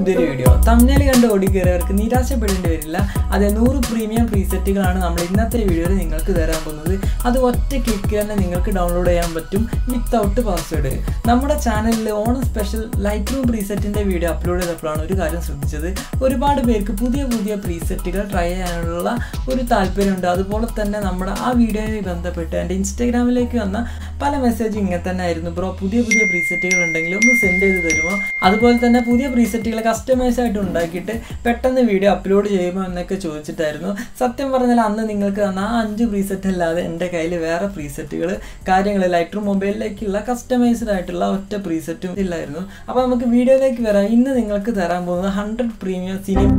പുതിയൊരു വീഡിയോ തമ്മിൽ കണ്ട് ഓടിക്കയറിയവർക്ക് നിരാശപ്പെടേണ്ടി വരില്ല അതെ നൂറ് പ്രീമിയം പ്രീസെറ്റുകളാണ് നമ്മൾ ഇന്നത്തെ വീഡിയോയിൽ നിങ്ങൾക്ക് തരാൻ പോകുന്നത് അത് ഒറ്റ ക്ലിക്ക് തന്നെ നിങ്ങൾക്ക് ഡൗൺലോഡ് ചെയ്യാൻ പറ്റും വിത്തൗട്ട് പാസ്വേഡ് നമ്മുടെ ചാനലിൽ ഓണം സ്പെഷ്യൽ ലൈറ്റ് റൂം പ്രീസെറ്റിൻ്റെ വീഡിയോ അപ്ലോഡ് ചെയ്തപ്പോഴാണ് ഒരു കാര്യം ശ്രദ്ധിച്ചത് ഒരുപാട് പേർക്ക് പുതിയ പുതിയ പ്രീസെറ്റുകൾ ട്രൈ ചെയ്യാനുള്ള ഒരു താല്പര്യമുണ്ട് അതുപോലെ തന്നെ നമ്മുടെ ആ വീഡിയോയുമായി ബന്ധപ്പെട്ട് എൻ്റെ ഇൻസ്റ്റാഗ്രാമിലേക്ക് വന്ന പല മെസ്സേജ് ഇങ്ങനെ തന്നെ ആയിരുന്നു ബ്രോ പുതിയ പുതിയ പ്രീസെറ്റുകൾ ഉണ്ടെങ്കിൽ ഒന്ന് സെൻഡ് ചെയ്ത് തരുമോ അതുപോലെ തന്നെ പുതിയ പ്രീസെറ്റുകൾ കസ്റ്റമൈസ് ആയിട്ട് ഉണ്ടാക്കിയിട്ട് പെട്ടെന്ന് വീഡിയോ അപ്ലോഡ് ചെയ്യുമോ എന്നൊക്കെ ചോദിച്ചിട്ടായിരുന്നു സത്യം പറഞ്ഞാൽ അന്ന് നിങ്ങൾക്ക് തന്ന ആ അഞ്ച് പ്രീസെറ്റ് അല്ലാതെ എൻ്റെ കയ്യിൽ വേറെ പ്രീസെറ്റുകൾ കാര്യങ്ങൾ ലൈറ്റർ മൊബൈലിലേക്കുള്ള കസ്റ്റമൈസ്ഡ് ആയിട്ടുള്ള ഒറ്റ പ്രീസെറ്റും ഇല്ലായിരുന്നു അപ്പോൾ നമുക്ക് വീഡിയോയിലേക്ക് വരാം ഇന്ന് നിങ്ങൾക്ക് തരാൻ പോകുന്നത് ഹൺഡ്രഡ് പ്രീമിയം സിനിമ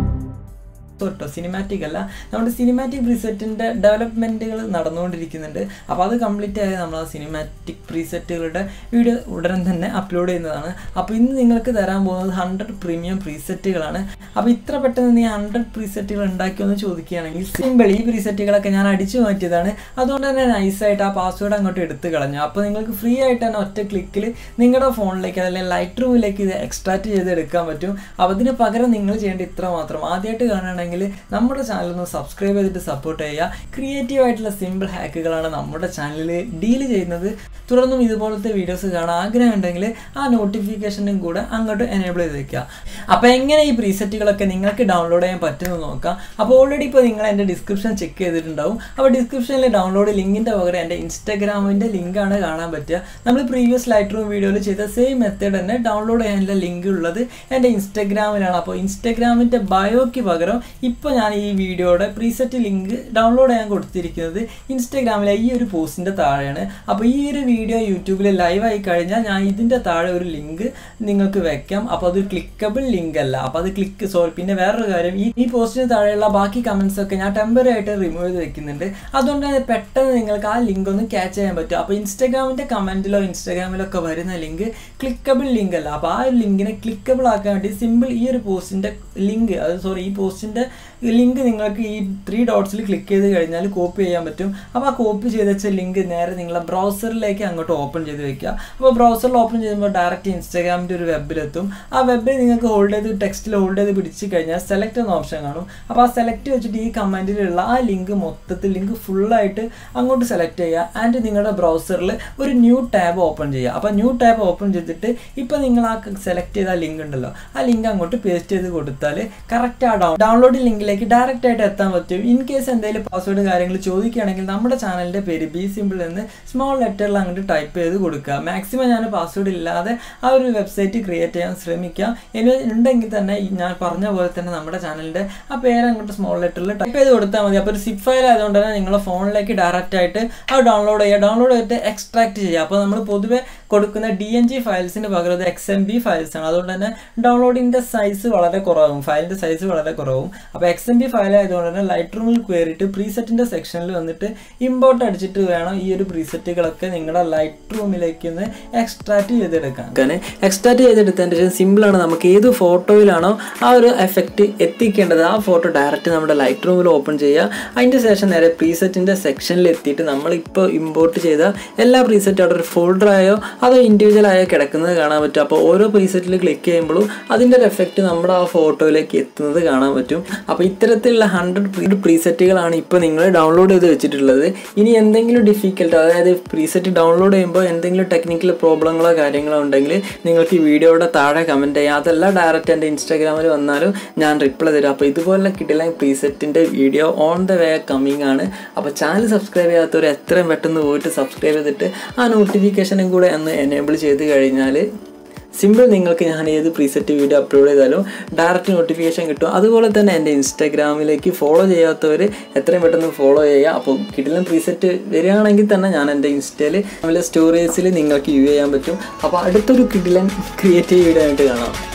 കേട്ടോ സിനിമാറ്റിക് അല്ല നമ്മുടെ സിനിമാറ്റിക് പ്രീസെറ്റിൻ്റെ ഡെവലപ്മെൻറ്റുകൾ നടന്നുകൊണ്ടിരിക്കുന്നുണ്ട് അപ്പോൾ അത് കംപ്ലീറ്റ് ആയി നമ്മൾ ആ സിനിമാറ്റിക് പ്രീസെറ്റുകളുടെ വീഡിയോ ഉടൻ തന്നെ അപ്ലോഡ് ചെയ്യുന്നതാണ് അപ്പോൾ ഇന്ന് നിങ്ങൾക്ക് തരാൻ പോകുന്നത് ഹൺഡ്രഡ് പ്രീമിയം പ്രീസെറ്റുകളാണ് അപ്പോൾ ഇത്ര പെട്ടെന്ന് നീ ഹൺഡ്രഡ് പ്രീസെറ്റുകൾ ഉണ്ടാക്കിയെന്ന് ചോദിക്കുകയാണെങ്കിൽ സിമ്പിൾ ഈ പ്രീസെറ്റുകളൊക്കെ ഞാൻ അടിച്ചു മാറ്റിയതാണ് അതുകൊണ്ട് തന്നെ നൈസായിട്ട് ആ പാസ്വേഡ് അങ്ങോട്ട് എടുത്ത് കളഞ്ഞു അപ്പോൾ നിങ്ങൾക്ക് ഫ്രീ ആയിട്ട് തന്നെ ഒറ്റ ക്ലിക്കിൽ നിങ്ങളുടെ ഫോണിലേക്ക് അല്ലെങ്കിൽ ലൈറ്റ് റൂമിലേക്ക് ഇത് എക്സ്ട്രാക്ട് ചെയ്ത് എടുക്കാൻ പറ്റും അപ്പോൾ അതിന് പകരം നിങ്ങൾ ചെയ്യേണ്ട ഇത്ര മാത്രം ആദ്യമായിട്ട് കാണുകയാണെങ്കിൽ നമ്മുടെ ചാനൽ ഒന്ന് സബ്സ്ക്രൈബ് ചെയ്തിട്ട് സപ്പോർട്ട് ചെയ്യുക ക്രിയേറ്റീവ് ആയിട്ടുള്ള സിമ്പിൾ ഹാക്കുകളാണ് നമ്മുടെ ചാനലിൽ ഡീൽ ചെയ്യുന്നത് തുടർന്നും ഇതുപോലത്തെ വീഡിയോസ് കാണാൻ ആഗ്രഹം ഉണ്ടെങ്കിൽ ആ നോട്ടിഫിക്കേഷനും കൂടെ അങ്ങോട്ട് എനേബിൾ ചെയ്ത് വെക്കുക അപ്പോൾ എങ്ങനെ ഈ പ്രീസെറ്റുകളൊക്കെ നിങ്ങൾക്ക് ഡൗൺലോഡ് ചെയ്യാൻ പറ്റുമെന്ന് നോക്കാം അപ്പോൾ ഓൾറെഡി ഇപ്പോൾ നിങ്ങൾ എൻ്റെ ഡിസ്ക്രിപ്ഷൻ ചെക്ക് ചെയ്തിട്ടുണ്ടാവും അപ്പോൾ ഡിസ്ക്രിപ്ഷനിൽ ഡൗൺലോഡ് ലിങ്കിൻ്റെ പകരം എൻ്റെ ഇൻസ്റ്റാഗ്രാമിൻ്റെ ലിങ്കാണ് കാണാൻ പറ്റുക നമ്മൾ പ്രീവിയസ് ലൈറ്റ് റൂം വീഡിയോയിൽ ചെയ്ത സെയിം മെത്തേഡ് തന്നെ ഡൗൺലോഡ് ചെയ്യാനുള്ള ലിങ്ക് ഉള്ളത് എൻ്റെ ഇൻസ്റ്റാഗ്രാമിലാണ് അപ്പോൾ ഇൻസ്റ്റാഗ്രാമിൻ്റെ ബയോയ്ക്ക് പകരം ഇപ്പോൾ ഞാൻ ഈ വീഡിയോയുടെ പ്രീസെറ്റ് ലിങ്ക് ഡൗൺലോഡ് ചെയ്യാൻ കൊടുത്തിരിക്കുന്നത് ഇൻസ്റ്റാഗ്രാമിലെ ഈ ഒരു പോസ്റ്റിൻ്റെ താഴെയാണ് അപ്പോൾ ഈ ഒരു വീഡിയോ യൂട്യൂബിൽ ലൈവ് ആയി കഴിഞ്ഞാൽ ഞാൻ ഇതിൻ്റെ താഴെ ഒരു ലിങ്ക് നിങ്ങൾക്ക് വെക്കാം അപ്പോൾ അത് ക്ലിക്കബിൾ ലിങ്ക് അല്ല അപ്പോൾ അത് ക്ലിക്ക് സോറി പിന്നെ വേറൊരു കാര്യം ഈ ഈ പോസ്റ്റിന് താഴെയുള്ള ബാക്കി കമൻസ് ഒക്കെ ഞാൻ ടെമ്പററി ആയിട്ട് റിമൂവ് ചെയ്ത് വെക്കുന്നുണ്ട് അതുകൊണ്ട് തന്നെ പെട്ടെന്ന് നിങ്ങൾക്ക് ആ ലിങ്ക് ഒന്ന് ക്യാച്ച് ചെയ്യാൻ പറ്റും അപ്പോൾ ഇൻസ്റ്റാഗ്രാമിൻ്റെ കമൻറ്റിലോ ഇൻസ്റ്റാഗ്രാമിലോ ഒക്കെ വരുന്ന ലിങ്ക് ക്ലിക്കബിൾ ലിങ്ക് അല്ല അപ്പോൾ ആ ഒരു ലിങ്കിനെ ക്ലിക്കബിൾ ആക്കാൻ വേണ്ടി സിമ്പിൾ ഈ ഒരു പോസ്റ്റിൻ്റെ ലിങ്ക് അത് സോറി ഈ പോസ്റ്റിൻ്റെ ലിങ്ക് നിങ്ങൾക്ക് ഈ ത്രീ ഡോട്ട്സിൽ ക്ലിക്ക് ചെയ്ത് കഴിഞ്ഞാൽ കോപ്പി ചെയ്യാൻ പറ്റും അപ്പോൾ ആ കോപ്പി ചെയ്ത് വെച്ച ലിങ്ക് നേരെ നിങ്ങളെ ബ്രൗസറിലേക്ക് അങ്ങോട്ട് ഓപ്പൺ ചെയ്ത് വെക്കുക അപ്പോൾ ബ്രൗസറിൽ ഓപ്പൺ ചെയ്യുമ്പോൾ ഡയറക്റ്റ് ഇൻസ്റ്റാഗ്രാമിൻ്റെ ഒരു വെബിലെത്തും ആ വെബിൽ നിങ്ങൾക്ക് ഹോൾഡ് ചെയ്ത് ടെക്സ്റ്റിൽ ഹോൾഡ് ചെയ്ത് പിടിച്ച് കഴിഞ്ഞാൽ സെലക്ട് എന്ന ഓപ്ഷൻ കാണും അപ്പോൾ ആ സെലക്ട് വെച്ചിട്ട് ഈ കമൻറ്റിലുള്ള ആ ലിങ്ക് മൊത്തത്തിൽ ലിങ്ക് ഫുള്ളായിട്ട് അങ്ങോട്ട് സെലക്ട് ചെയ്യുക ആൻഡ് നിങ്ങളുടെ ബ്രൗസറിൽ ഒരു ന്യൂ ടാബ് ഓപ്പൺ ചെയ്യുക അപ്പോൾ ന്യൂ ടാബ് ഓപ്പൺ ചെയ്തിട്ട് ഇപ്പോൾ നിങ്ങൾ ആ സെലക്ട് ചെയ്ത ലിങ്ക് ഉണ്ടല്ലോ ആ ലിങ്ക് അങ്ങോട്ട് പേസ്റ്റ് ചെയ്ത് കൊടുത്താൽ കറക്റ്റ് ആ ഡൗൺ ഡൗൺലോഡ് ലിങ്കിലേക്ക് ഡയറക്റ്റ് ആയിട്ട് എത്താൻ പറ്റും ഇൻ കേസ് എന്തെങ്കിലും പാസ്വേഡ് കാര്യങ്ങൾ ചോദിക്കുകയാണെങ്കിൽ നമ്മുടെ ചാനലിൻ്റെ പേര് ബി സിമ്പിൾ എന്ന് സ്മോൾ ലെറ്ററിൽ അങ്ങോട്ട് ടൈപ്പ് ചെയ്ത് കൊടുക്കുക മാക്സിമം ഞാൻ പാസ്വേഡ് ഇല്ലാതെ ആ ഒരു വെബ്സൈറ്റ് ക്രിയേറ്റ് ചെയ്യാൻ ശ്രമിക്കാം ഇനി ഉണ്ടെങ്കിൽ തന്നെ ഈ ഞാൻ പറഞ്ഞ പോലെ തന്നെ നമ്മുടെ ചാനലിൻ്റെ ആ പേര് അങ്ങോട്ട് സ്മോൾ ലെറ്ററിൽ ടൈപ്പ് ചെയ്ത് കൊടുത്താൽ മതി അപ്പോൾ ഒരു സിപ്പ് ഫയൽ ആയതുകൊണ്ട് തന്നെ നിങ്ങളുടെ ഫോണിലേക്ക് ഡയറക്റ്റ് ആയിട്ട് അത് ഡൗൺലോഡ് ചെയ്യുക ഡൗൺലോഡ് ചെയ്തിട്ട് എക്സ്ട്രാക്ട് ചെയ്യുക അപ്പോൾ നമ്മൾ പൊതുവെ കൊടുക്കുന്ന ഡി എൻ ജി ഫയൽസിന് പകരം അത് എക്സ് എം ബി ഫയൽസ് ആണ് അതുകൊണ്ട് തന്നെ ഡൗൺലോഡിൻ്റെ സൈസ് വളരെ കുറവാകും ഫയലിൻ്റെ സൈസ് വളരെ കുറവും അപ്പോൾ എക്സ് എം ബി ഫയൽ ആയതുകൊണ്ട് തന്നെ ലൈറ്റ് റൂമിൽ കയറിയിട്ട് പ്രീസെറ്റിൻ്റെ സെക്ഷനിൽ വന്നിട്ട് ഇമ്പോർട്ട് അടിച്ചിട്ട് വേണം ഈ ഒരു പ്രീസെറ്റുകളൊക്കെ നിങ്ങളുടെ ലൈറ്റ് റൂമിലേക്ക് ഒന്ന് എക്സ്ട്രാക്ട് ചെയ്തെടുക്കാൻ അങ്ങനെ എക്സ്ട്രാക്ട് ചെയ്തെടുത്തതിന് ശേഷം സിമ്പിളാണ് നമുക്ക് ഏത് ഫോട്ടോയിലാണോ ആ ഒരു എഫക്റ്റ് എത്തിക്കേണ്ടത് ആ ഫോട്ടോ ഡയറക്റ്റ് നമ്മുടെ ലൈറ്റ് റൂമിൽ ഓപ്പൺ ചെയ്യുക അതിൻ്റെ ശേഷം നേരെ പ്രീസെറ്റിൻ്റെ സെക്ഷനിൽ എത്തിയിട്ട് നമ്മളിപ്പോൾ ഇമ്പോർട്ട് ചെയ്ത എല്ലാ പ്രീസെറ്റും അവിടെ ഒരു ഫോൾഡറായോ അതോ ഇൻഡിവിജ്വൽ ആയോ കിടക്കുന്നത് കാണാൻ പറ്റും അപ്പോൾ ഓരോ പ്രീസെറ്റിൽ ക്ലിക്ക് ചെയ്യുമ്പോഴും അതിൻ്റെ ഒരു എഫക്റ്റ് നമ്മുടെ ആ ഫോട്ടോയിലേക്ക് എത്തുന്നത് കാണാൻ പറ്റും അപ്പോൾ ഇത്തരത്തിലുള്ള ഹൺഡ്രഡ് പ്രീസെറ്റുകളാണ് ഇപ്പോൾ നിങ്ങൾ ഡൗൺലോഡ് ചെയ്ത് വെച്ചിട്ടുള്ളത് ഇനി എന്തെങ്കിലും ഡിഫിക്കൽട്ട് അതായത് പ്രീസെറ്റ് ഡൗൺലോഡ് ചെയ്യുമ്പോൾ എന്തെങ്കിലും ടെക്നിക്കൽ പ്രോബ്ലങ്ങളോ കാര്യങ്ങളോ ഉണ്ടെങ്കിൽ നിങ്ങൾക്ക് ഈ വീഡിയോയുടെ താഴെ കമൻറ്റ് ചെയ്യാം അതല്ല ഡയറക്റ്റ് എൻ്റെ ഇൻസ്റ്റാഗ്രാമിൽ വന്നാലും ഞാൻ റിപ്ലൈ തരും അപ്പോൾ ഇതുപോലെ കിട്ടില്ല പ്രീസെറ്റിൻ്റെ video on the way coming ആണ് അപ്പോൾ ചാനൽ സബ്സ്ക്രൈബ് ചെയ്യാത്തവർ എത്രയും പെട്ടെന്ന് പോയിട്ട് സബ്സ്ക്രൈബ് ചെയ്തിട്ട് ആ നോട്ടിഫിക്കേഷനും കൂടെ ഒന്ന് എനേബിൾ ചെയ്ത് കഴിഞ്ഞാൽ സിമ്പിൾ നിങ്ങൾക്ക് ഞാൻ ഏത് പ്രീസെറ്റ് വീഡിയോ അപ്ലോഡ് ചെയ്താലും ഡയറക്റ്റ് നോട്ടിഫിക്കേഷൻ കിട്ടും അതുപോലെ തന്നെ എൻ്റെ ഇൻസ്റ്റാഗ്രാമിലേക്ക് ഫോളോ ചെയ്യാത്തവർ എത്രയും പെട്ടെന്ന് ഫോളോ ചെയ്യുക അപ്പോൾ കിടിലൻ പ്രീസെറ്റ് വരികയാണെങ്കിൽ തന്നെ ഞാൻ എൻ്റെ ഇൻസ്റ്റയിൽ നമ്മളെ സ്റ്റോറീസിൽ നിങ്ങൾക്ക് യൂ ചെയ്യാൻ പറ്റും അപ്പോൾ അടുത്തൊരു കിടിലൻ ക്രിയേറ്റീവ് വീഡിയോ ആയിട്ട് കാണാം